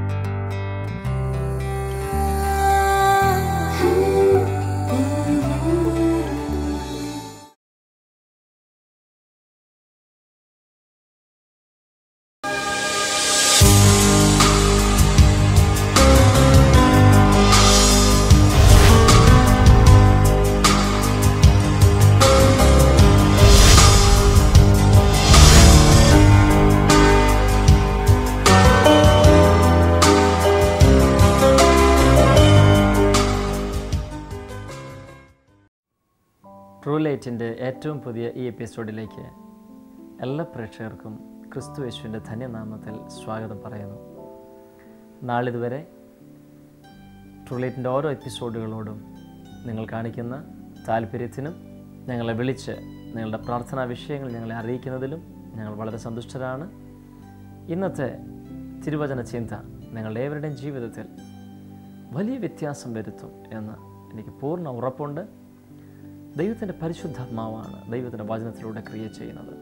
true ലൈറ്റിൻ്റെ ഏറ്റവും പുതിയ ഈ എപ്പിസോഡിലേക്ക് എല്ലാ പ്രേക്ഷകർക്കും ക്രിസ്തു യേശുവിൻ്റെ ധന്യനാമത്തിൽ സ്വാഗതം പറയുന്നു നാളിതുവരെ ട്രൂ ലൈറ്റിൻ്റെ ഓരോ എപ്പിസോഡുകളോടും നിങ്ങൾ കാണിക്കുന്ന താല്പര്യത്തിനും ഞങ്ങളെ വിളിച്ച് നിങ്ങളുടെ പ്രാർത്ഥനാ വിഷയങ്ങൾ ഞങ്ങളെ അറിയിക്കുന്നതിലും ഞങ്ങൾ വളരെ സന്തുഷ്ടരാണ് ഇന്നത്തെ തിരുവചന ചിന്ത നിങ്ങളുടെ ഏവരുടെയും ജീവിതത്തിൽ വലിയ വ്യത്യാസം വരുത്തും എന്ന് എനിക്ക് പൂർണ്ണ ഉറപ്പുണ്ട് ദൈവത്തിൻ്റെ പരിശുദ്ധാത്മാവാണ് ദൈവത്തിൻ്റെ വചനത്തിലൂടെ ക്രിയ ചെയ്യുന്നത്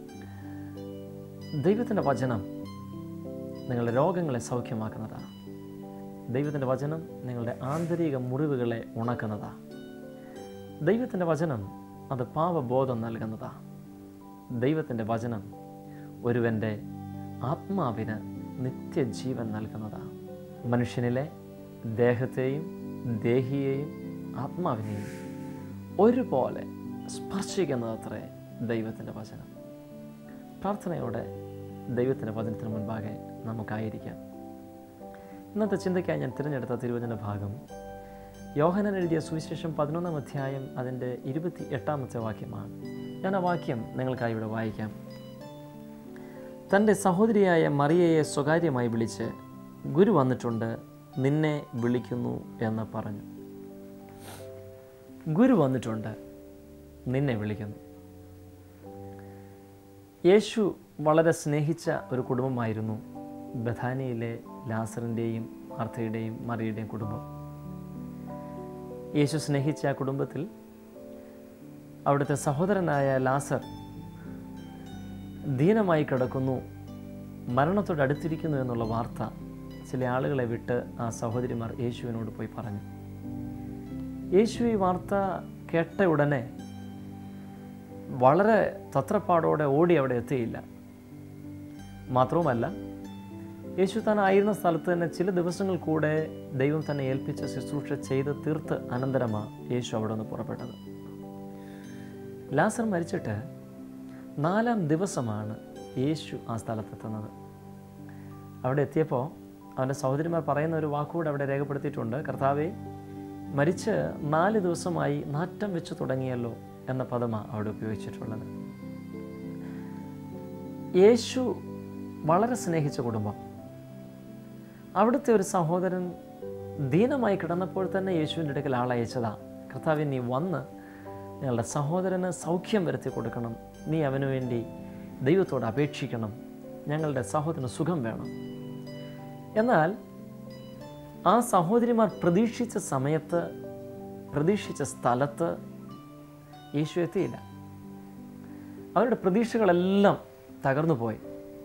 ദൈവത്തിൻ്റെ വചനം നിങ്ങളുടെ രോഗങ്ങളെ സൗഖ്യമാക്കുന്നതാണ് ദൈവത്തിൻ്റെ വചനം നിങ്ങളുടെ ആന്തരിക മുറിവുകളെ ഉണക്കുന്നതാണ് ദൈവത്തിൻ്റെ വചനം അത് പാപബോധം നൽകുന്നതാണ് ദൈവത്തിൻ്റെ വചനം ഒരുവൻ്റെ ആത്മാവിന് നിത്യജീവൻ നൽകുന്നതാണ് മനുഷ്യനിലെ ദേഹത്തെയും ദേഹിയെയും ആത്മാവിനെയും ഒരുപോലെ സ്പർശിക്കുന്നതത്രേ ദൈവത്തിൻ്റെ വചനം പ്രാർത്ഥനയോടെ ദൈവത്തിൻ്റെ വചനത്തിന് മുൻപാകെ നമുക്കായിരിക്കാം ഇന്നത്തെ ചിന്തയ്ക്കായി ഞാൻ തിരഞ്ഞെടുത്ത തിരുവചന ഭാഗം യോഹനൻ എഴുതിയ സുവിശേഷം പതിനൊന്നാം അധ്യായം അതിൻ്റെ ഇരുപത്തി എട്ടാമത്തെ വാക്യമാണ് ഞാൻ ആ വാക്യം നിങ്ങൾക്കായി ഇവിടെ വായിക്കാം തൻ്റെ സഹോദരിയായ മറിയയെ സ്വകാര്യമായി വിളിച്ച് ഗുരു വന്നിട്ടുണ്ട് നിന്നെ വിളിക്കുന്നു എന്ന് പറഞ്ഞു ഗുരു വന്നിട്ടുണ്ട് നിന്നെ വിളിക്കുന്നു യേശു വളരെ സ്നേഹിച്ച ഒരു കുടുംബമായിരുന്നു ബഥാനിയിലെ ലാസറിൻ്റെയും മാർത്തയുടെയും മറിയുടെയും കുടുംബം യേശു സ്നേഹിച്ച ആ കുടുംബത്തിൽ അവിടുത്തെ സഹോദരനായ ലാസർ ദീനമായി കിടക്കുന്നു മരണത്തോട് അടുത്തിരിക്കുന്നു എന്നുള്ള വാർത്ത ചില ആളുകളെ വിട്ട് ആ സഹോദരിമാർ യേശുവിനോട് പോയി പറഞ്ഞു യേശു ഈ വാർത്ത കേട്ട ഉടനെ വളരെ തത്രപ്പാടോടെ ഓടി അവിടെ എത്തിയില്ല മാത്രവുമല്ല യേശു താൻ ആയിരുന്ന സ്ഥലത്ത് തന്നെ ചില ദിവസങ്ങൾ കൂടെ ദൈവം തന്നെ ഏൽപ്പിച്ച ശുശ്രൂഷ ചെയ്ത് തീർത്ത് അനന്തരമാണ് യേശു അവിടെ നിന്ന് പുറപ്പെട്ടത് ലാസർ മരിച്ചിട്ട് നാലാം ദിവസമാണ് യേശു ആ സ്ഥലത്തെത്തുന്നത് അവിടെ എത്തിയപ്പോൾ അവൻ്റെ സഹോദരിമാർ പറയുന്ന ഒരു വാക്കുകൂടെ അവിടെ രേഖപ്പെടുത്തിയിട്ടുണ്ട് കർത്താവെ മരിച്ച് നാല് ദിവസമായി നാറ്റം വെച്ച് തുടങ്ങിയല്ലോ എന്ന പദമാണ് അവിടെ ഉപയോഗിച്ചിട്ടുള്ളത് യേശു വളരെ സ്നേഹിച്ച കുടുംബം അവിടുത്തെ ഒരു സഹോദരൻ ദീനമായി കിടന്നപ്പോൾ തന്നെ യേശുവിൻ്റെ അടുക്കൽ ആളയച്ചതാ കർത്താവ് നീ വന്ന് ഞങ്ങളുടെ സഹോദരന് സൗഖ്യം വരുത്തി കൊടുക്കണം നീ അവന് വേണ്ടി ദൈവത്തോട് അപേക്ഷിക്കണം ഞങ്ങളുടെ സഹോദരന് സുഖം വേണം എന്നാൽ ആ സഹോദരിമാർ പ്രതീക്ഷിച്ച സമയത്ത് പ്രതീക്ഷിച്ച സ്ഥലത്ത് യേശു എത്തിയില്ല അവരുടെ പ്രതീക്ഷകളെല്ലാം തകർന്നു പോയി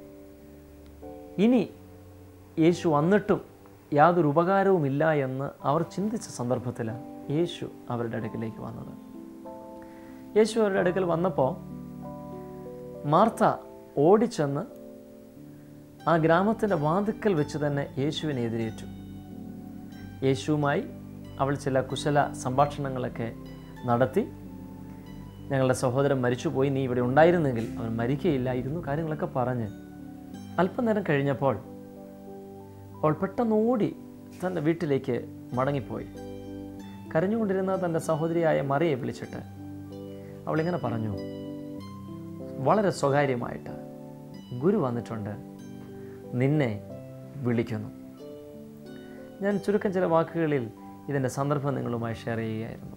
ഇനി യേശു വന്നിട്ടും യാതൊരു ഉപകാരവുമില്ല എന്ന് അവർ ചിന്തിച്ച സന്ദർഭത്തിൽ യേശു അവരുടെ അടുക്കിലേക്ക് വന്നത് യേശു അവരുടെ അടുക്കൽ വന്നപ്പോൾ മാർത്ത ഓടിച്ചെന്ന് ആ ഗ്രാമത്തിൻ്റെ വാതുക്കൽ വെച്ച് തന്നെ യേശുവിനെ എതിരേറ്റു യേശുവുമായി അവൾ ചില കുശല സംഭാഷണങ്ങളൊക്കെ നടത്തി ഞങ്ങളുടെ സഹോദരൻ മരിച്ചുപോയി നീ ഇവിടെ ഉണ്ടായിരുന്നെങ്കിൽ അവൻ മരിക്കുകയില്ലായിരുന്നു കാര്യങ്ങളൊക്കെ പറഞ്ഞ് അല്പനേരം കഴിഞ്ഞപ്പോൾ അവൾ പെട്ടെന്ന് ഓടി തൻ്റെ വീട്ടിലേക്ക് മടങ്ങിപ്പോയി കരഞ്ഞുകൊണ്ടിരുന്ന തൻ്റെ സഹോദരിയായ മറിയെ വിളിച്ചിട്ട് അവളിങ്ങനെ പറഞ്ഞു വളരെ സ്വകാര്യമായിട്ട് ഗുരു വന്നിട്ടുണ്ട് നിന്നെ വിളിക്കുന്നു ഞാൻ ചുരുക്കം ചില വാക്കുകളിൽ ഇതിൻ്റെ സന്ദർഭം നിങ്ങളുമായി ഷെയർ ചെയ്യുകയായിരുന്നു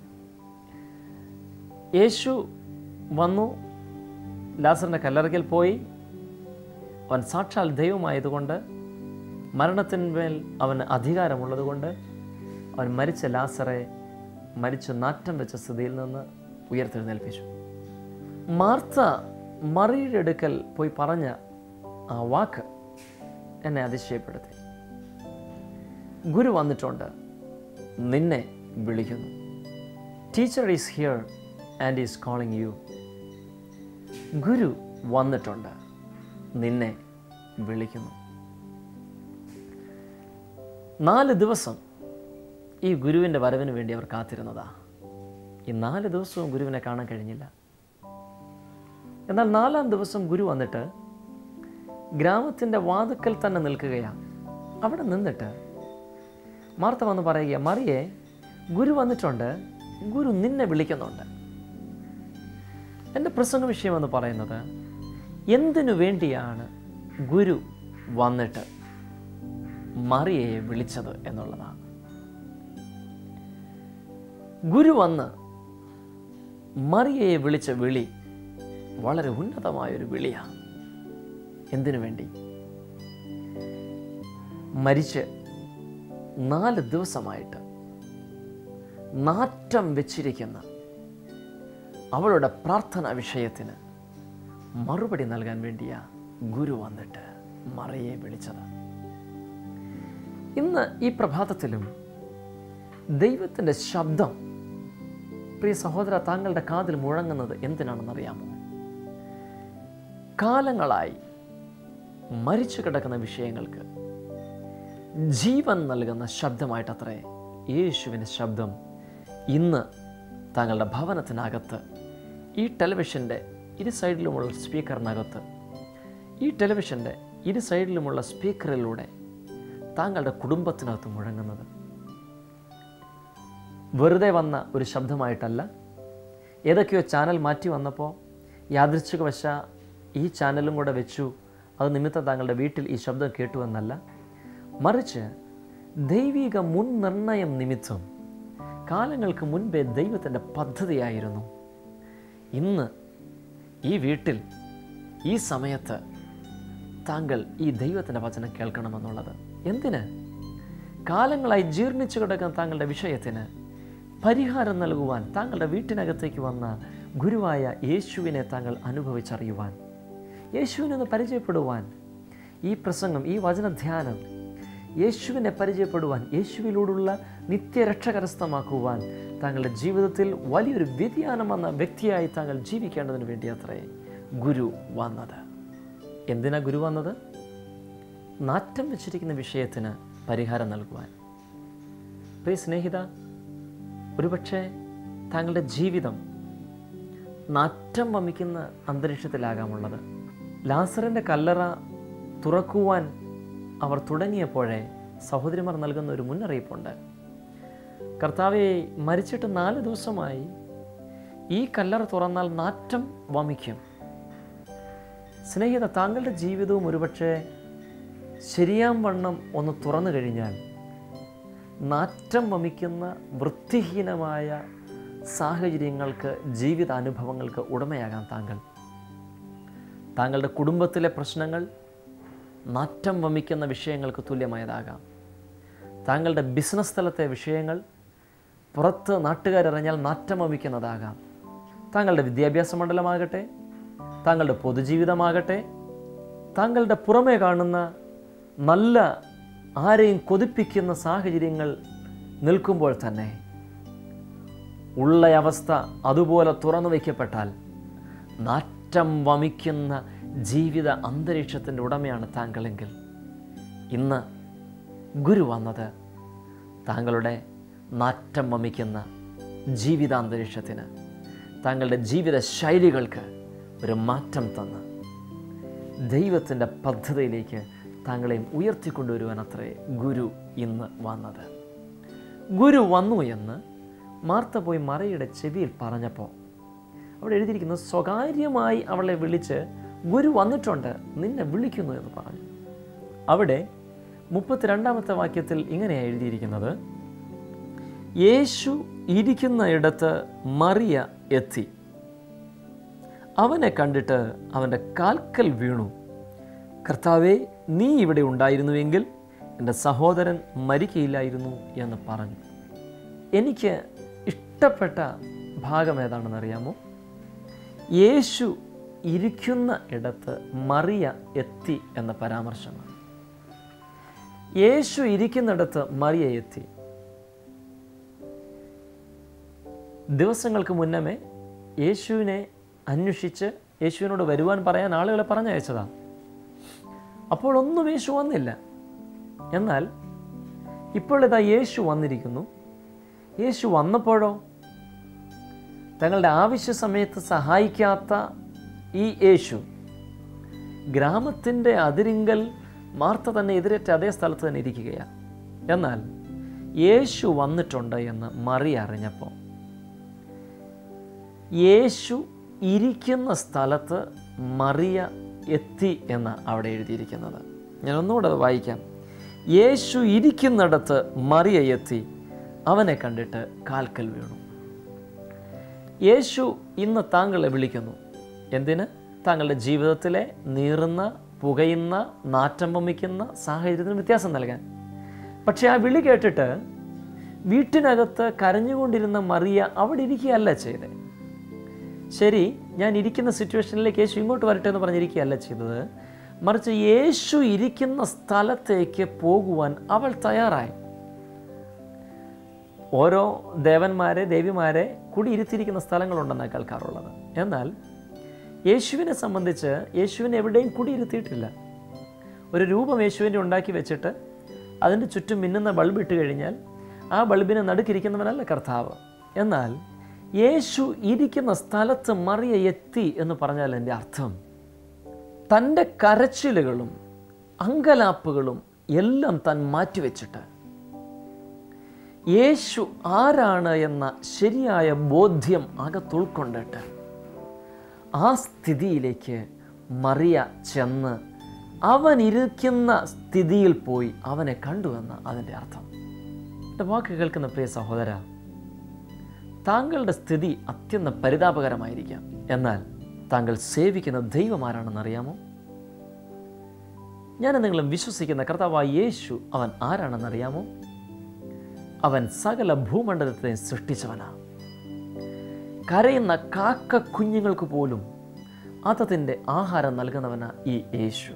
യേശു വന്നു ലാസറിൻ്റെ കല്ലറയ്ക്കൽ പോയി അവൻ സാക്ഷാൽ ദൈവമായതുകൊണ്ട് മരണത്തിന്മേൽ അവന് അധികാരമുള്ളതുകൊണ്ട് അവൻ മരിച്ച ലാസറെ മരിച്ച നാറ്റം വെച്ച സ്ഥിതിയിൽ നിന്ന് ഉയർത്തെഴുന്നേൽപ്പിച്ചു മാർത്ത മറിയുടെ അടുക്കൽ പോയി പറഞ്ഞ ആ വാക്ക് എന്നെ അതിശയപ്പെടുത്തി ഗുരു വന്നിട്ടുണ്ട് നിന്നെ വിളിക്കുന്നു teacher is here and is calling you ഗുരു വന്നിട്ടുണ്ട് നിന്നെ വിളിക്കുന്നു നാല് ദിവസം ഈ ഗുരുവിൻ്റെ വരവിന് വേണ്ടി അവർ കാത്തിരുന്നതാ ഈ നാല് ദിവസവും ഗുരുവിനെ കാണാൻ കഴിഞ്ഞില്ല എന്നാൽ നാലാം ദിവസം ഗുരു വന്നിട്ട് ഗ്രാമത്തിൻ്റെ വാതുക്കൽ തന്നെ നിൽക്കുകയാണ് അവിടെ നിന്നിട്ട് മാർത്ത വന്ന് പറയുക മറിയെ ഗുരു വന്നിട്ടുണ്ട് ഗുരു നിന്നെ വിളിക്കുന്നുണ്ട് എൻ്റെ പ്രസംഗ വിഷയമെന്ന് പറയുന്നത് എന്തിനു വേണ്ടിയാണ് ഗുരു വന്നിട്ട് മറിയയെ വിളിച്ചത് എന്നുള്ളതാണ് ഗുരു വന്ന് മറിയയെ വിളിച്ച വിളി വളരെ ഉന്നതമായൊരു വിളിയാണ് എന്തിനു വേണ്ടി മരിച്ച് നാല് ദിവസമായിട്ട് നാറ്റം വെച്ചിരിക്കുന്ന അവളുടെ പ്രാർത്ഥന വിഷയത്തിന് മറുപടി നൽകാൻ വേണ്ടിയാ ഗുരു വന്നിട്ട് മറയെ വിളിച്ചത് ഇന്ന് ഈ പ്രഭാതത്തിലും ദൈവത്തിൻ്റെ ശബ്ദം പ്രിയ സഹോദര താങ്കളുടെ കാതിൽ മുഴങ്ങുന്നത് എന്തിനാണെന്നറിയാമോ കാലങ്ങളായി മരിച്ചു കിടക്കുന്ന വിഷയങ്ങൾക്ക് ജീവൻ നൽകുന്ന ശബ്ദമായിട്ടത്രേ യേശുവിൻ്റെ ശബ്ദം ഇന്ന് താങ്കളുടെ ഭവനത്തിനകത്ത് ഈ ടെലിവിഷൻ്റെ ഇരു സൈഡിലുമുള്ള സ്പീക്കറിനകത്ത് ഈ ടെലിവിഷൻ്റെ ഇരു സൈഡിലുമുള്ള സ്പീക്കറിലൂടെ താങ്കളുടെ കുടുംബത്തിനകത്ത് മുഴങ്ങുന്നത് വെറുതെ വന്ന ഒരു ശബ്ദമായിട്ടല്ല ഏതൊക്കെയോ ചാനൽ മാറ്റി വന്നപ്പോൾ യാദൃച്ഛികവശ ഈ ചാനലും കൂടെ വെച്ചു അത് നിമിത്തം താങ്കളുടെ വീട്ടിൽ ഈ ശബ്ദം കേട്ടു എന്നല്ല മറിച്ച് ദൈവിക മുൻനിർണയം നിമിത്തം കാലങ്ങൾക്ക് മുൻപേ ദൈവത്തിൻ്റെ പദ്ധതിയായിരുന്നു ഇന്ന് ഈ വീട്ടിൽ ഈ സമയത്ത് താങ്കൾ ഈ ദൈവത്തിൻ്റെ വചനം കേൾക്കണമെന്നുള്ളത് എന്തിന് കാലങ്ങളായി ജീർണിച്ചു കിടക്കുന്ന താങ്കളുടെ വിഷയത്തിന് പരിഹാരം നൽകുവാൻ താങ്കളുടെ വീട്ടിനകത്തേക്ക് വന്ന ഗുരുവായ യേശുവിനെ താങ്കൾ അനുഭവിച്ചറിയുവാൻ യേശുവിനൊന്ന് പരിചയപ്പെടുവാൻ ഈ പ്രസംഗം ഈ വചനധ്യാനം യേശുവിനെ പരിചയപ്പെടുവാൻ യേശുവിലൂടുള്ള നിത്യരക്ഷ കരസ്ഥമാക്കുവാൻ താങ്കളുടെ ജീവിതത്തിൽ വലിയൊരു വ്യതിയാനം വന്ന വ്യക്തിയായി താങ്കൾ ജീവിക്കേണ്ടതിന് വേണ്ടി അത്രേ ഗുരു വന്നത് എന്തിനാ ഗുരു വന്നത് നാറ്റം വെച്ചിരിക്കുന്ന വിഷയത്തിന് പരിഹാരം നൽകുവാൻ പ്രിയ സ്നേഹിത ഒരുപക്ഷെ താങ്കളുടെ ജീവിതം നാറ്റം വമിക്കുന്ന അന്തരീക്ഷത്തിലാകാമുള്ളത് ലാസറിൻ്റെ കല്ലറ തുറക്കുവാൻ അവർ തുടങ്ങിയപ്പോഴേ സഹോദരിമാർ നൽകുന്ന ഒരു മുന്നറിയിപ്പുണ്ട് കർത്താവെ മരിച്ചിട്ട് നാല് ദിവസമായി ഈ കല്ലറ തുറന്നാൽ നാറ്റം വമിക്കും സ്നേഹിത താങ്കളുടെ ജീവിതവും ഒരുപക്ഷെ ശരിയാം വണ്ണം ഒന്ന് തുറന്നു കഴിഞ്ഞാൽ നാറ്റം വമിക്കുന്ന വൃത്തിഹീനമായ സാഹചര്യങ്ങൾക്ക് ജീവിതാനുഭവങ്ങൾക്ക് ഉടമയാകാം താങ്കൾ താങ്കളുടെ കുടുംബത്തിലെ പ്രശ്നങ്ങൾ നാറ്റം വമിക്കുന്ന വിഷയങ്ങൾക്ക് തുല്യമായതാകാം താങ്കളുടെ ബിസിനസ് സ്ഥലത്തെ വിഷയങ്ങൾ പുറത്ത് നാട്ടുകാരറിഞ്ഞാൽ നാറ്റം വമിക്കുന്നതാകാം താങ്കളുടെ വിദ്യാഭ്യാസ മണ്ഡലമാകട്ടെ താങ്കളുടെ പൊതുജീവിതമാകട്ടെ താങ്കളുടെ പുറമേ കാണുന്ന നല്ല ആരെയും കൊതിപ്പിക്കുന്ന സാഹചര്യങ്ങൾ നിൽക്കുമ്പോൾ തന്നെ ഉള്ള അവസ്ഥ അതുപോലെ തുറന്നു വയ്ക്കപ്പെട്ടാൽ നാറ്റം വമിക്കുന്ന ജീവിത അന്തരീക്ഷത്തിൻ്റെ ഉടമയാണ് താങ്കളെങ്കിൽ ഇന്ന് ഗുരു വന്നത് താങ്കളുടെ നാറ്റം വമിക്കുന്ന ജീവിതാന്തരീക്ഷത്തിന് താങ്കളുടെ ജീവിത ശൈലികൾക്ക് ഒരു മാറ്റം തന്ന് ദൈവത്തിൻ്റെ പദ്ധതിയിലേക്ക് താങ്കളെയും ഉയർത്തിക്കൊണ്ടുവരുവാൻ അത്രേ ഗുരു ഇന്ന് വന്നത് ഗുരു വന്നു എന്ന് മാർത്ത പോയി മറയുടെ ചെവിയിൽ പറഞ്ഞപ്പോൾ അവിടെ എഴുതിയിരിക്കുന്നത് സ്വകാര്യമായി അവളെ വിളിച്ച് ഗുരു വന്നിട്ടുണ്ട് നിന്നെ വിളിക്കുന്നു എന്ന് പറഞ്ഞു അവിടെ മുപ്പത്തിരണ്ടാമത്തെ വാക്യത്തിൽ ഇങ്ങനെയാണ് എഴുതിയിരിക്കുന്നത് യേശു ഇരിക്കുന്ന ഇടത്ത് മറിയ എത്തി അവനെ കണ്ടിട്ട് അവൻ്റെ കാൽക്കൽ വീണു കർത്താവെ നീ ഇവിടെ ഉണ്ടായിരുന്നുവെങ്കിൽ എൻ്റെ സഹോദരൻ മരിക്കയില്ലായിരുന്നു എന്ന് പറഞ്ഞു എനിക്ക് ഇഷ്ടപ്പെട്ട ഭാഗം ഏതാണെന്ന് അറിയാമോ യേശു ഇരിക്കുന്ന ഇടത്ത് മറിയ എത്തി എന്ന പരാമർശമാണ് യേശു ഇരിക്കുന്നിടത്ത് മറിയ എത്തി ദിവസങ്ങൾക്ക് മുന്നമേ യേശുവിനെ അന്വേഷിച്ച് യേശുവിനോട് വരുവാൻ പറയാൻ ആളുകളെ പറഞ്ഞയച്ചതാ അപ്പോൾ ഒന്നും യേശു വന്നില്ല എന്നാൽ ഇപ്പോൾ ഇതാ യേശു വന്നിരിക്കുന്നു യേശു വന്നപ്പോഴോ തങ്ങളുടെ ആവശ്യ സമയത്ത് സഹായിക്കാത്ത ഈ യേശു ഗ്രാമത്തിൻ്റെ അതിരിങ്കൽ മാർത്ത തന്നെ എതിരേറ്റ അതേ സ്ഥലത്ത് തന്നെ ഇരിക്കുകയാണ് എന്നാൽ യേശു വന്നിട്ടുണ്ട് എന്ന് മറി അറിഞ്ഞപ്പോൾ യേശു ഇരിക്കുന്ന സ്ഥലത്ത് മറിയ എത്തി എന്ന് അവിടെ എഴുതിയിരിക്കുന്നത് ഞാൻ ഒന്നുകൂടെ അത് വായിക്കാം യേശു ഇരിക്കുന്നിടത്ത് മറിയ എത്തി അവനെ കണ്ടിട്ട് കാൽക്കൽ വീണു യേശു ഇന്ന് താങ്കളെ വിളിക്കുന്നു എന്തിന് താങ്കളുടെ ജീവിതത്തിലെ നീറുന്ന പുകയുന്ന നാറ്റം വമിക്കുന്ന സാഹചര്യത്തിന് വ്യത്യാസം നൽകാൻ പക്ഷേ ആ വിളി കേട്ടിട്ട് വീട്ടിനകത്ത് കരഞ്ഞുകൊണ്ടിരുന്ന മറിയ അവിടെ ഇരിക്കുകയല്ല ചെയ്തത് ശരി ഞാൻ ഇരിക്കുന്ന സിറ്റുവേഷനിലേക്ക് യേശു ഇങ്ങോട്ട് വരട്ടെ എന്ന് പറഞ്ഞിരിക്കുകയല്ല ചെയ്തത് മറിച്ച് യേശു ഇരിക്കുന്ന സ്ഥലത്തേക്ക് പോകുവാൻ അവൾ തയ്യാറായി ഓരോ ദേവന്മാരെ ദേവിമാരെ കുടിയിരുത്തിയിരിക്കുന്ന സ്ഥലങ്ങളുണ്ടെന്നാണ് കേൾക്കാറുള്ളത് എന്നാൽ യേശുവിനെ സംബന്ധിച്ച് യേശുവിനെ എവിടെയും കുടിയിരുത്തിയിട്ടില്ല ഒരു രൂപം യേശുവിൻ്റെ ഉണ്ടാക്കി വെച്ചിട്ട് അതിൻ്റെ ചുറ്റും മിന്നുന്ന ബൾബ് ഇട്ട് കഴിഞ്ഞാൽ ആ ബൾബിനെ നടുക്കിരിക്കുന്നവനല്ല കർത്താവ് എന്നാൽ യേശു ഇരിക്കുന്ന സ്ഥലത്ത് മറിയ എത്തി എന്ന് പറഞ്ഞാൽ എൻ്റെ അർത്ഥം തൻ്റെ കരച്ചിലുകളും അങ്കലാപ്പുകളും എല്ലാം താൻ മാറ്റിവെച്ചിട്ട് യേശു ആരാണ് എന്ന ശരിയായ ബോധ്യം അകത്തുൾക്കൊണ്ടിട്ട് ആ സ്ഥിതിയിലേക്ക് മറിയ ചെന്ന് അവൻ ഇരിക്കുന്ന സ്ഥിതിയിൽ പോയി അവനെ കണ്ടുവെന്ന് അതിൻ്റെ അർത്ഥം എൻ്റെ വാക്ക് കേൾക്കുന്ന പ്രിയ സഹോദര താങ്കളുടെ സ്ഥിതി അത്യന്തം പരിതാപകരമായിരിക്കാം എന്നാൽ താങ്കൾ സേവിക്കുന്ന ദൈവം ആരാണെന്ന് അറിയാമോ ഞാൻ നിങ്ങളും വിശ്വസിക്കുന്ന കർത്താവായ യേശു അവൻ ആരാണെന്ന് അറിയാമോ അവൻ സകല ഭൂമണ്ഡലത്തെ സൃഷ്ടിച്ചവനാണ് കരയുന്ന കാക്ക കുഞ്ഞുങ്ങൾക്ക് പോലും അതതിൻ്റെ ആഹാരം നൽകുന്നവനാ ഈ യേശു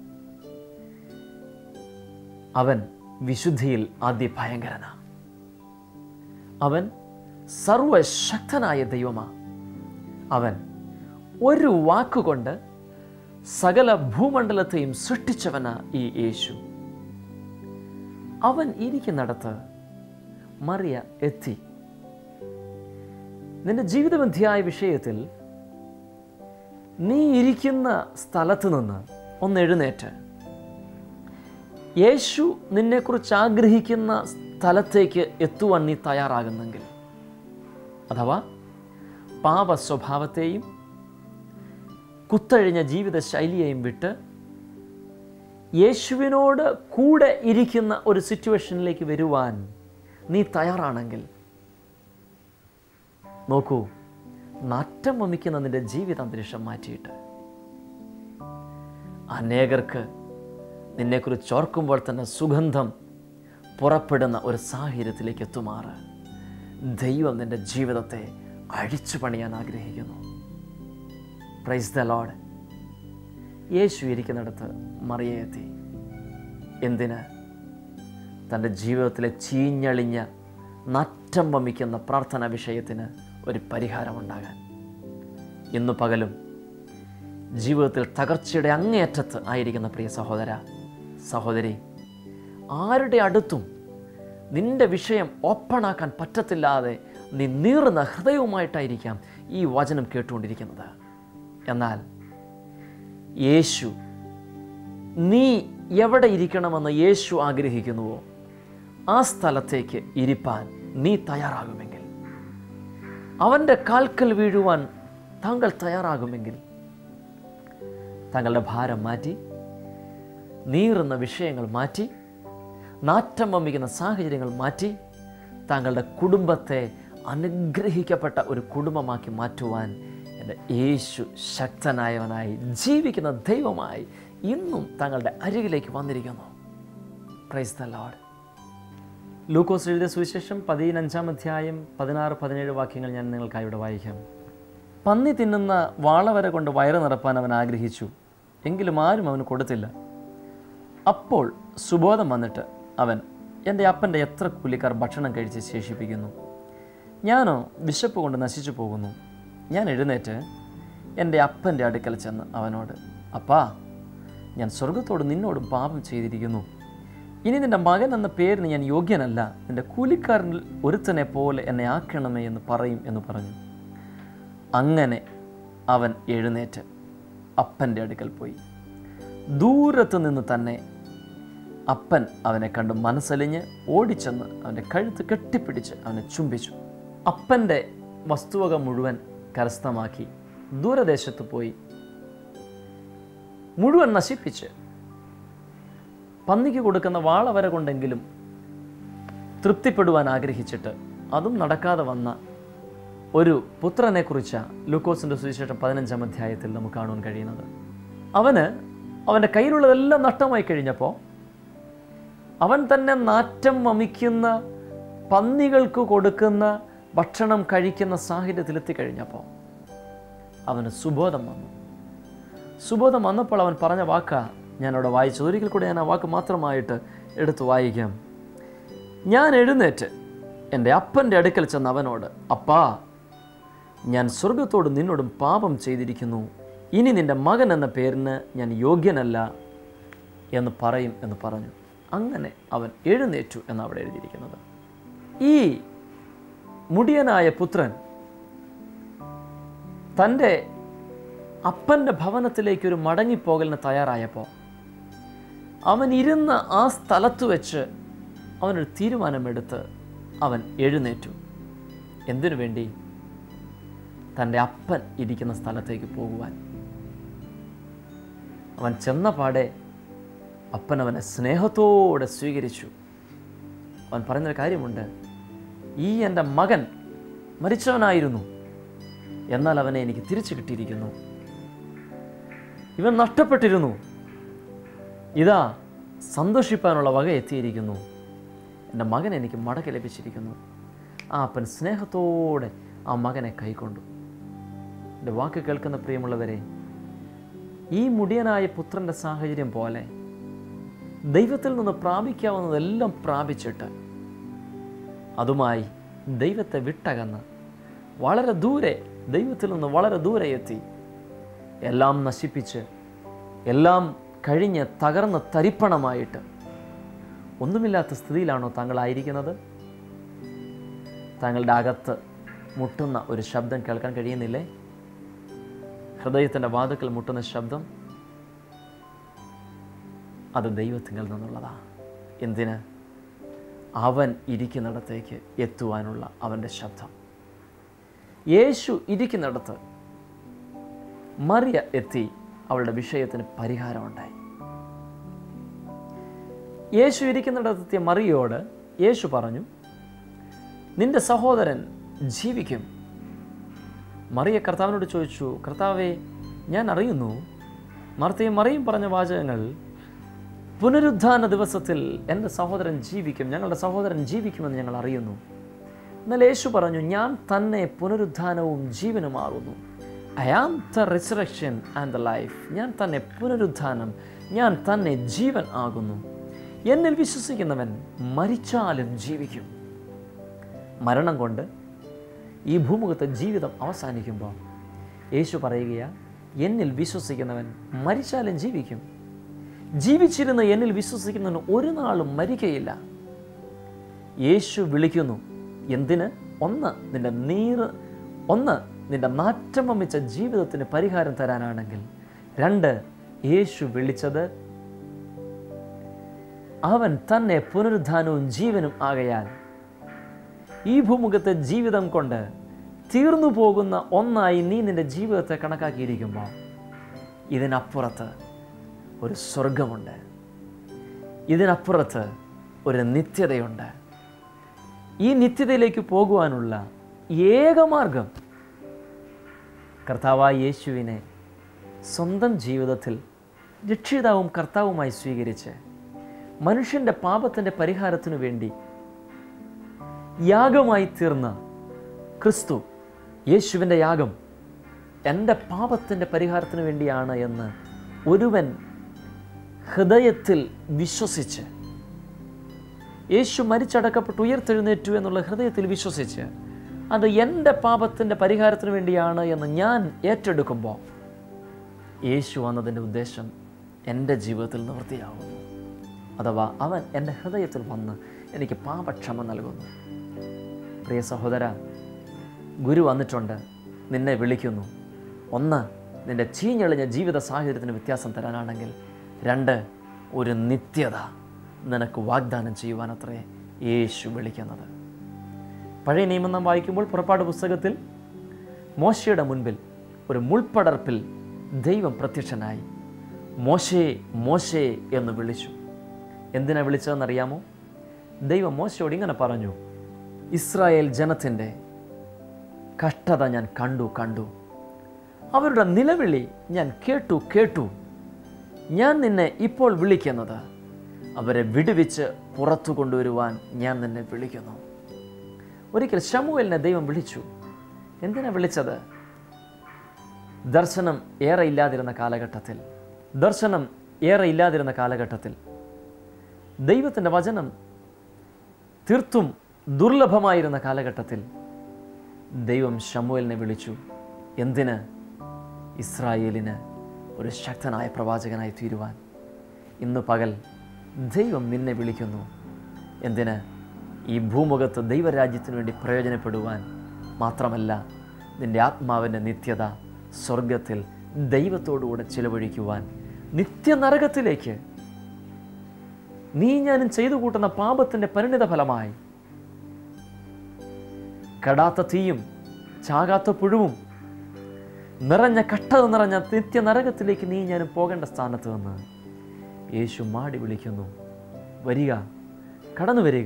അവൻ വിശുദ്ധിയിൽ അതിഭയങ്കരനാ അവൻ സർവശക്തനായ ദൈവമാ അവൻ ഒരു വാക്കുകൊണ്ട് സകല ഭൂമണ്ഡലത്തെയും സൃഷ്ടിച്ചവനാ ഈ യേശു അവൻ ഇരിക്കുന്നിടത്ത് മറിയ എത്തി നിന്റെ ജീവിതബന്ധിയായ വിഷയത്തിൽ നീ ഇരിക്കുന്ന സ്ഥലത്ത് നിന്ന് ഒന്ന് എഴുന്നേറ്റ് യേശു നിന്നെക്കുറിച്ച് ആഗ്രഹിക്കുന്ന സ്ഥലത്തേക്ക് എത്തുവാൻ നീ തയ്യാറാകുന്നെങ്കിൽ അഥവാ പാപ സ്വഭാവത്തെയും കുത്തഴിഞ്ഞ ജീവിത ശൈലിയെയും വിട്ട് യേശുവിനോട് കൂടെ ഇരിക്കുന്ന ഒരു സിറ്റുവേഷനിലേക്ക് വരുവാൻ നീ തയ്യാറാണെങ്കിൽ നോക്കൂ നാറ്റം വമിക്കുന്ന നിന്റെ ജീവിതാന്തരീക്ഷം മാറ്റിയിട്ട് അനേകർക്ക് നിന്നെക്കുറിച്ച് ഓർക്കുമ്പോൾ തന്നെ സുഗന്ധം പുറപ്പെടുന്ന ഒരു സാഹചര്യത്തിലേക്ക് എത്തുമാറ് ദൈവം നിന്റെ ജീവിതത്തെ അഴിച്ചു പണിയാൻ ആഗ്രഹിക്കുന്നു പ്രൈസ് ദ ലോഡ് യേശു ഇരിക്കുന്നിടത്ത് മറിയെത്തി എന്തിന് തൻ്റെ ജീവിതത്തിലെ ചീഞ്ഞളിഞ്ഞ നറ്റം വമിക്കുന്ന പ്രാർത്ഥന വിഷയത്തിന് ഒരു പരിഹാരമുണ്ടാകാൻ ഇന്നു പകലും ജീവിതത്തിൽ തകർച്ചയുടെ അങ്ങേയറ്റത്ത് ആയിരിക്കുന്ന പ്രിയ സഹോദര സഹോദരി ആരുടെ അടുത്തും നിന്റെ വിഷയം ഓപ്പണാക്കാൻ പറ്റത്തില്ലാതെ നീ നീറുന്ന ഹൃദയവുമായിട്ടായിരിക്കാം ഈ വചനം കേട്ടുകൊണ്ടിരിക്കുന്നത് എന്നാൽ യേശു നീ എവിടെ ഇരിക്കണമെന്ന് യേശു ആഗ്രഹിക്കുന്നുവോ ആ സ്ഥലത്തേക്ക് ഇരിപ്പാൻ നീ തയ്യാറാകുമെങ്കിൽ അവൻ്റെ കാൽക്കൽ വീഴുവാൻ താങ്കൾ തയ്യാറാകുമെങ്കിൽ താങ്കളുടെ ഭാരം മാറ്റി നീറുന്ന വിഷയങ്ങൾ മാറ്റി നാറ്റം വമ്മിക്കുന്ന സാഹചര്യങ്ങൾ മാറ്റി താങ്കളുടെ കുടുംബത്തെ അനുഗ്രഹിക്കപ്പെട്ട ഒരു കുടുംബമാക്കി മാറ്റുവാൻ എൻ്റെ യേശു ശക്തനായവനായി ജീവിക്കുന്ന ദൈവമായി ഇന്നും താങ്കളുടെ അരികിലേക്ക് വന്നിരിക്കുന്നു പ്രൈസ് ദ ലോഡ് ലൂക്കോസ് എഴുതിയ സുവിശേഷം പതിനഞ്ചാം അധ്യായം പതിനാറ് പതിനേഴ് വാക്യങ്ങൾ ഞാൻ നിങ്ങൾക്കായി ഇവിടെ വായിക്കാം പന്നി തിന്നുന്ന വാളവര കൊണ്ട് വയറ് നിറപ്പാൻ അവൻ ആഗ്രഹിച്ചു എങ്കിലും ആരും അവന് കൊടുത്തില്ല അപ്പോൾ സുബോധം വന്നിട്ട് അവൻ എൻ്റെ അപ്പൻ്റെ എത്ര കൂലിക്കാർ ഭക്ഷണം കഴിച്ച് ശേഷിപ്പിക്കുന്നു ഞാനോ വിശപ്പ് കൊണ്ട് നശിച്ചു പോകുന്നു ഞാൻ എഴുന്നേറ്റ് എൻ്റെ അപ്പൻ്റെ അടുക്കൽ ചെന്ന് അവനോട് അപ്പാ ഞാൻ സ്വർഗത്തോട് നിന്നോടും പാപം ചെയ്തിരിക്കുന്നു ഇനി നിൻ്റെ മകൻ എന്ന പേരിന് ഞാൻ യോഗ്യനല്ല നിൻ്റെ കൂലിക്കാരനിൽ ഒരുത്തനെ പോലെ എന്നെ ആക്കണമേ എന്ന് പറയും എന്ന് പറഞ്ഞു അങ്ങനെ അവൻ എഴുന്നേറ്റ് അപ്പൻ്റെ അടുക്കൽ പോയി ദൂരത്ത് നിന്ന് തന്നെ അപ്പൻ അവനെ കണ്ട് മനസ്സലിഞ്ഞ് ഓടിച്ചെന്ന് അവൻ്റെ കഴുത്ത് കെട്ടിപ്പിടിച്ച് അവനെ ചുംബിച്ചു അപ്പൻ്റെ വസ്തുവക മുഴുവൻ കരസ്ഥമാക്കി ദൂരദേശത്ത് പോയി മുഴുവൻ നശിപ്പിച്ച് പന്നിക്ക് കൊടുക്കുന്ന വാളവര കൊണ്ടെങ്കിലും തൃപ്തിപ്പെടുവാൻ ആഗ്രഹിച്ചിട്ട് അതും നടക്കാതെ വന്ന ഒരു പുത്രനെക്കുറിച്ച ലൂക്കോസിൻ്റെ സുവിശേഷം പതിനഞ്ചാം അധ്യായത്തിൽ നമുക്ക് കാണുവാൻ കഴിയുന്നത് അവന് അവൻ്റെ കയ്യിലുള്ളതെല്ലാം നഷ്ടമായി കഴിഞ്ഞപ്പോൾ അവൻ തന്നെ നാറ്റം വമിക്കുന്ന പന്നികൾക്ക് കൊടുക്കുന്ന ഭക്ഷണം കഴിക്കുന്ന സാഹചര്യത്തിൽ എത്തിക്കഴിഞ്ഞപ്പോൾ അവന് സുബോധം വന്നു സുബോധം വന്നപ്പോൾ അവൻ പറഞ്ഞ വാക്ക ഞാനവിടെ വായിച്ചു ഒരിക്കൽ കൂടെ ഞാൻ ആ വാക്ക് മാത്രമായിട്ട് എടുത്ത് വായിക്കാം ഞാൻ എഴുന്നേറ്റ് എൻ്റെ അപ്പൻ്റെ അടുക്കൽ ചെന്ന് അവനോട് അപ്പാ ഞാൻ സ്വർഗത്തോട് നിന്നോടും പാപം ചെയ്തിരിക്കുന്നു ഇനി നിൻ്റെ മകൻ എന്ന പേരിന് ഞാൻ യോഗ്യനല്ല എന്ന് പറയും എന്ന് പറഞ്ഞു അങ്ങനെ അവൻ എഴുന്നേറ്റു എന്ന് അവിടെ എഴുതിയിരിക്കുന്നത് ഈ മുടിയനായ പുത്രൻ തൻ്റെ അപ്പൻ്റെ ഭവനത്തിലേക്ക് ഒരു മടങ്ങിപ്പോകലിന് തയ്യാറായപ്പോൾ അവൻ ഇരുന്ന ആ സ്ഥലത്ത് വെച്ച് അവനൊരു തീരുമാനമെടുത്ത് അവൻ എഴുന്നേറ്റു എന്തിനു വേണ്ടി തൻ്റെ അപ്പൻ ഇരിക്കുന്ന സ്ഥലത്തേക്ക് പോകുവാൻ അവൻ ചെന്ന പാടെ അപ്പൻ അവനെ സ്നേഹത്തോടെ സ്വീകരിച്ചു അവൻ പറയുന്നൊരു കാര്യമുണ്ട് ഈ എൻ്റെ മകൻ മരിച്ചവനായിരുന്നു എന്നാൽ അവനെ എനിക്ക് തിരിച്ചു കിട്ടിയിരിക്കുന്നു ഇവൻ നഷ്ടപ്പെട്ടിരുന്നു ഇതാ സന്തോഷിപ്പാനുള്ള വക എത്തിയിരിക്കുന്നു എൻ്റെ മകൻ എനിക്ക് മടക്കി ലഭിച്ചിരിക്കുന്നു ആ അപ്പൻ സ്നേഹത്തോടെ ആ മകനെ കൈക്കൊണ്ടു എൻ്റെ വാക്ക് കേൾക്കുന്ന പ്രിയമുള്ളവരെ ഈ മുടിയനായ പുത്രൻ്റെ സാഹചര്യം പോലെ ദൈവത്തിൽ നിന്ന് പ്രാപിക്കാവുന്നതെല്ലാം പ്രാപിച്ചിട്ട് അതുമായി ദൈവത്തെ വിട്ടകന്ന് വളരെ ദൂരെ ദൈവത്തിൽ നിന്ന് വളരെ ദൂരെ എത്തി എല്ലാം നശിപ്പിച്ച് എല്ലാം കഴിഞ്ഞ് തകർന്ന് തരിപ്പണമായിട്ട് ഒന്നുമില്ലാത്ത സ്ഥിതിയിലാണോ താങ്കളായിരിക്കുന്നത് താങ്കളുടെ അകത്ത് മുട്ടുന്ന ഒരു ശബ്ദം കേൾക്കാൻ കഴിയുന്നില്ലേ ഹൃദയത്തിൻ്റെ വാതുക്കൽ മുട്ടുന്ന ശബ്ദം അത് ദൈവത്തിങ്കിൽ നിന്നുള്ളതാ എന്തിന് അവൻ ഇരിക്കുന്നിടത്തേക്ക് എത്തുവാനുള്ള അവൻ്റെ ശബ്ദം യേശു ഇരിക്കുന്നിടത്ത് മറിയ എത്തി അവളുടെ വിഷയത്തിന് പരിഹാരമുണ്ടായി യേശു ഇരിക്കുന്നിടത്തെത്തിയ മറിയോട് യേശു പറഞ്ഞു നിന്റെ സഹോദരൻ ജീവിക്കും മറിയ കർത്താവിനോട് ചോദിച്ചു കർത്താവെ ഞാൻ അറിയുന്നു മർത്തയും മറിയും പറഞ്ഞ വാചകങ്ങൾ പുനരുദ്ധാന ദിവസത്തിൽ എൻ്റെ സഹോദരൻ ജീവിക്കും ഞങ്ങളുടെ സഹോദരൻ ജീവിക്കുമെന്ന് ഞങ്ങൾ അറിയുന്നു എന്നാൽ യേശു പറഞ്ഞു ഞാൻ തന്നെ പുനരുദ്ധാനവും ജീവനുമാകുന്നു I am the resurrection and the life ഞാൻ തന്നെ പുനരുദ്ധാനം ഞാൻ തന്നെ ജീവൻ ആകുന്നു എന്നിൽ വിശ്വസിക്കുന്നവൻ മരിച്ചാലും ജീവിക്കും മരണം കൊണ്ട് ഈ ഭൂമുഖത്തെ ജീവിതം അവസാനിക്കുമ്പോൾ യേശു പറയുകയാ എന്നിൽ വിശ്വസിക്കുന്നവൻ മരിച്ചാലും ജീവിക്കും ജീവിച്ചിരുന്ന എന്നിൽ വിശ്വസിക്കുന്നവന് ഒരു നാളും മരിക്കയില്ല യേശു വിളിക്കുന്നു എന്തിന് ഒന്ന് നിന്റെ നീറ് ഒന്ന് നിന്റെ നാറ്റം വമിച്ച ജീവിതത്തിന് പരിഹാരം തരാനാണെങ്കിൽ രണ്ട് യേശു വിളിച്ചത് അവൻ തന്നെ പുനരുദ്ധാനവും ജീവനും ആകയാൽ ഈ ഭൂമുഖത്തെ ജീവിതം കൊണ്ട് തീർന്നു പോകുന്ന ഒന്നായി നീ നിന്റെ ജീവിതത്തെ കണക്കാക്കിയിരിക്കുമ്പോൾ ഇതിനപ്പുറത്ത് ഒരു സ്വർഗമുണ്ട് ഇതിനപ്പുറത്ത് ഒരു നിത്യതയുണ്ട് ഈ നിത്യതയിലേക്ക് പോകുവാനുള്ള ഏകമാർഗം കർത്താവായ യേശുവിനെ സ്വന്തം ജീവിതത്തിൽ രക്ഷിതാവും കർത്താവുമായി സ്വീകരിച്ച് മനുഷ്യൻ്റെ പാപത്തിൻ്റെ പരിഹാരത്തിനു വേണ്ടി യാഗമായി തീർന്ന ക്രിസ്തു യേശുവിൻ്റെ യാഗം എൻ്റെ പാപത്തിൻ്റെ പരിഹാരത്തിന് വേണ്ടിയാണ് എന്ന് ഒരുവൻ ഹൃദയത്തിൽ വിശ്വസിച്ച് യേശു മരിച്ചടക്കപ്പെട്ട് ഉയർത്തെഴുന്നേറ്റു എന്നുള്ള ഹൃദയത്തിൽ വിശ്വസിച്ച് അത് എൻ്റെ പാപത്തിൻ്റെ പരിഹാരത്തിന് വേണ്ടിയാണ് എന്ന് ഞാൻ ഏറ്റെടുക്കുമ്പോൾ യേശു വന്നതിൻ്റെ ഉദ്ദേശം എൻ്റെ ജീവിതത്തിൽ നിവൃത്തിയാകുന്നു അഥവാ അവൻ എൻ്റെ ഹൃദയത്തിൽ വന്ന് എനിക്ക് പാപക്ഷമ നൽകുന്നു പ്രിയ സഹോദര ഗുരു വന്നിട്ടുണ്ട് നിന്നെ വിളിക്കുന്നു ഒന്ന് നിൻ്റെ ചീഞ്ഞെളിഞ്ഞ ജീവിത സാഹചര്യത്തിന് വ്യത്യാസം തരാനാണെങ്കിൽ രണ്ട് ഒരു നിത്യത നിനക്ക് വാഗ്ദാനം ചെയ്യുവാനത്രേ യേശു വിളിക്കുന്നത് പഴയ നിയമം നാം വായിക്കുമ്പോൾ പുറപ്പാട് പുസ്തകത്തിൽ മോശയുടെ മുൻപിൽ ഒരു മുൾപ്പടർപ്പിൽ ദൈവം പ്രത്യക്ഷനായി മോശേ മോശേ എന്ന് വിളിച്ചു എന്തിനാ വിളിച്ചതെന്നറിയാമോ ദൈവം മോശയോട് ഇങ്ങനെ പറഞ്ഞു ഇസ്രായേൽ ജനത്തിൻ്റെ കഷ്ടത ഞാൻ കണ്ടു കണ്ടു അവരുടെ നിലവിളി ഞാൻ കേട്ടു കേട്ടു ഞാൻ നിന്നെ ഇപ്പോൾ വിളിക്കുന്നത് അവരെ വിടുവിച്ച് പുറത്തു കൊണ്ടുവരുവാൻ ഞാൻ നിന്നെ വിളിക്കുന്നു ഒരിക്കൽ ശമുവേലിനെ ദൈവം വിളിച്ചു എന്തിനാ വിളിച്ചത് ദർശനം ഏറെ ഇല്ലാതിരുന്ന കാലഘട്ടത്തിൽ ദർശനം ഏറെ ഇല്ലാതിരുന്ന കാലഘട്ടത്തിൽ ദൈവത്തിൻ്റെ വചനം തീർത്തും ദുർലഭമായിരുന്ന കാലഘട്ടത്തിൽ ദൈവം ശമുവേലിനെ വിളിച്ചു എന്തിന് ഇസ്രായേലിന് ഒരു ശക്തനായ പ്രവാചകനായി തീരുവാൻ ഇന്ന് പകൽ ദൈവം നിന്നെ വിളിക്കുന്നു എന്തിന് ഈ ഭൂമുഖത്ത് ദൈവരാജ്യത്തിന് വേണ്ടി പ്രയോജനപ്പെടുവാൻ മാത്രമല്ല നിന്റെ ആത്മാവിൻ്റെ നിത്യത സ്വർഗത്തിൽ ദൈവത്തോടുകൂടെ ചിലവഴിക്കുവാൻ നിത്യനരകത്തിലേക്ക് നീ ഞാനും ചെയ്തു കൂട്ടുന്ന പാപത്തിൻ്റെ പരിണിത ഫലമായി കടാത്ത തീയും ചാകാത്ത പുഴുവും നിറഞ്ഞ കട്ടത നിറഞ്ഞ നിത്യ നരകത്തിലേക്ക് നീ ഞാനും പോകേണ്ട സ്ഥാനത്ത് നിന്ന് യേശു മാടി വിളിക്കുന്നു വരിക കടന്നു വരിക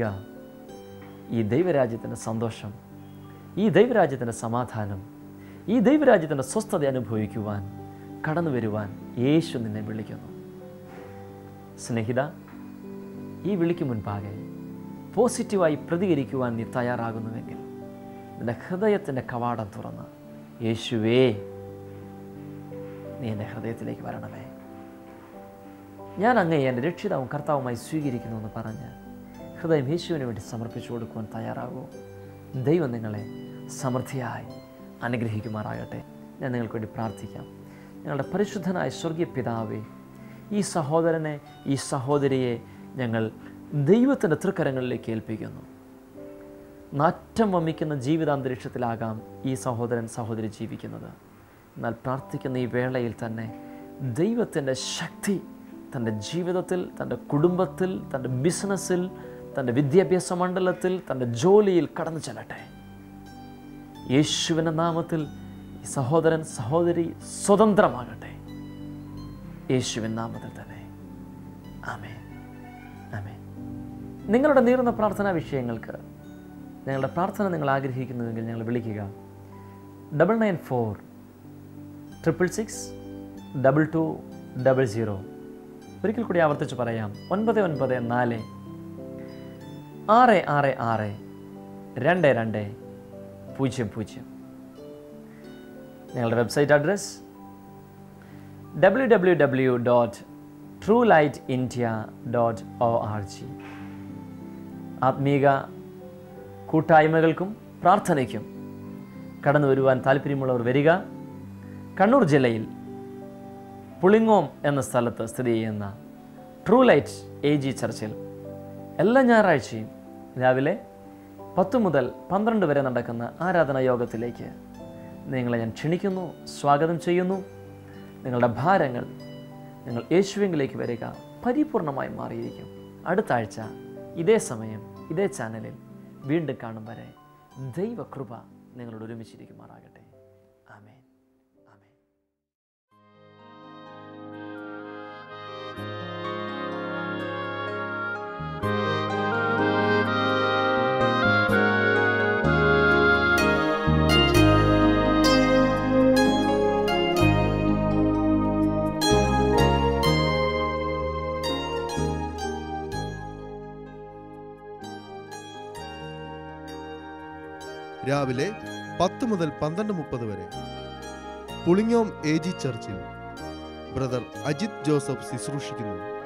ഈ ദൈവരാജ്യത്തിൻ്റെ സന്തോഷം ഈ ദൈവരാജ്യത്തിൻ്റെ സമാധാനം ഈ ദൈവരാജ്യത്തിൻ്റെ സ്വസ്ഥത അനുഭവിക്കുവാൻ കടന്നു വരുവാൻ യേശു നിന്നെ വിളിക്കുന്നു സ്നേഹിത ഈ വിളിക്ക് മുൻപാകെ പോസിറ്റീവായി പ്രതികരിക്കുവാൻ നീ തയ്യാറാകുന്നുവെങ്കിൽ നിന്റെ ഹൃദയത്തിൻ്റെ കവാടം തുറന്ന് യേശുവേ നീ എൻ്റെ ഹൃദയത്തിലേക്ക് വരണമേ ഞാൻ അങ്ങേ എൻ്റെ രക്ഷിതാവും കർത്താവുമായി സ്വീകരിക്കുന്നു എന്ന് പറഞ്ഞ് ഹൃദയം യേശുവിന് വേണ്ടി സമർപ്പിച്ചു കൊടുക്കുവാൻ തയ്യാറാകൂ ദൈവം നിങ്ങളെ സമൃദ്ധിയായി അനുഗ്രഹിക്കുമാറാകട്ടെ ഞാൻ നിങ്ങൾക്ക് വേണ്ടി പ്രാർത്ഥിക്കാം ഞങ്ങളുടെ പരിശുദ്ധനായ സ്വർഗീയ പിതാവേ ഈ സഹോദരനെ ഈ സഹോദരിയെ ഞങ്ങൾ ദൈവത്തിൻ്റെ തൃക്കരങ്ങളിലേക്ക് ഏൽപ്പിക്കുന്നു നാറ്റം വമിക്കുന്ന ജീവിതാന്തരീക്ഷത്തിലാകാം ഈ സഹോദരൻ സഹോദരി ജീവിക്കുന്നത് എന്നാൽ പ്രാർത്ഥിക്കുന്ന ഈ വേളയിൽ തന്നെ ദൈവത്തിൻ്റെ ശക്തി തൻ്റെ ജീവിതത്തിൽ തൻ്റെ കുടുംബത്തിൽ തൻ്റെ ബിസിനസ്സിൽ തൻ്റെ വിദ്യാഭ്യാസ മണ്ഡലത്തിൽ തൻ്റെ ജോലിയിൽ കടന്നു ചെല്ലട്ടെ യേശുവിൻ്റെ നാമത്തിൽ ഈ സഹോദരൻ സഹോദരി സ്വതന്ത്രമാകട്ടെ യേശുവിൻ നാമത്തിൽ തന്നെ ആമേ ആമേ നിങ്ങളുടെ നീറുന്ന പ്രാർത്ഥനാ വിഷയങ്ങൾക്ക് ഞങ്ങളുടെ പ്രാർത്ഥന നിങ്ങൾ ആഗ്രഹിക്കുന്നുവെങ്കിൽ ഞങ്ങൾ വിളിക്കുക double nine four triple six double two double zero ഒരിക്കൽ കൂടി ആവർത്തിച്ച് പറയാം ഒൻപത് ഒൻപത് നാല് ആറ് ആറ് ആറ് രണ്ട് രണ്ട് പൂജ്യം പൂജ്യം ഞങ്ങളുടെ website address W W W dot true light India dot O R G ആത്മീക കൂട്ടായ്മകൾക്കും പ്രാർത്ഥനയ്ക്കും കടന്നു വരുവാൻ താല്പര്യമുള്ളവർ വരിക കണ്ണൂർ ജില്ലയിൽ പുളിങ്ങോം എന്ന സ്ഥലത്ത് സ്ഥിതി ചെയ്യുന്ന ട്രൂ ലൈറ്റ് എ ജി ചർച്ചിൽ എല്ലാ ഞായറാഴ്ചയും രാവിലെ പത്ത് മുതൽ പന്ത്രണ്ട് വരെ നടക്കുന്ന ആരാധനാ യോഗത്തിലേക്ക് നിങ്ങളെ ഞാൻ ക്ഷണിക്കുന്നു സ്വാഗതം ചെയ്യുന്നു നിങ്ങളുടെ ഭാരങ്ങൾ നിങ്ങൾ യേശുവിങ്കിലേക്ക് വരിക പരിപൂർണമായി മാറിയിരിക്കും അടുത്ത ആഴ്ച ഇതേ സമയം ഇതേ ചാനലിൽ വീണ്ടും കാണും വരെ ദൈവകൃപ നിങ്ങളോട് ഒരുമിച്ചിരിക്കുമാറാകട്ടെ ആമേൻ ആമേൻ രാവിലെ പത്ത് മുതൽ പന്ത്രണ്ട് മുപ്പത് വരെ പുളിങ്ങോം എ ജി ചർച്ചിൽ ബ്രദർ അജിത് ജോസഫ് ശുശ്രൂഷിക്കുന്നു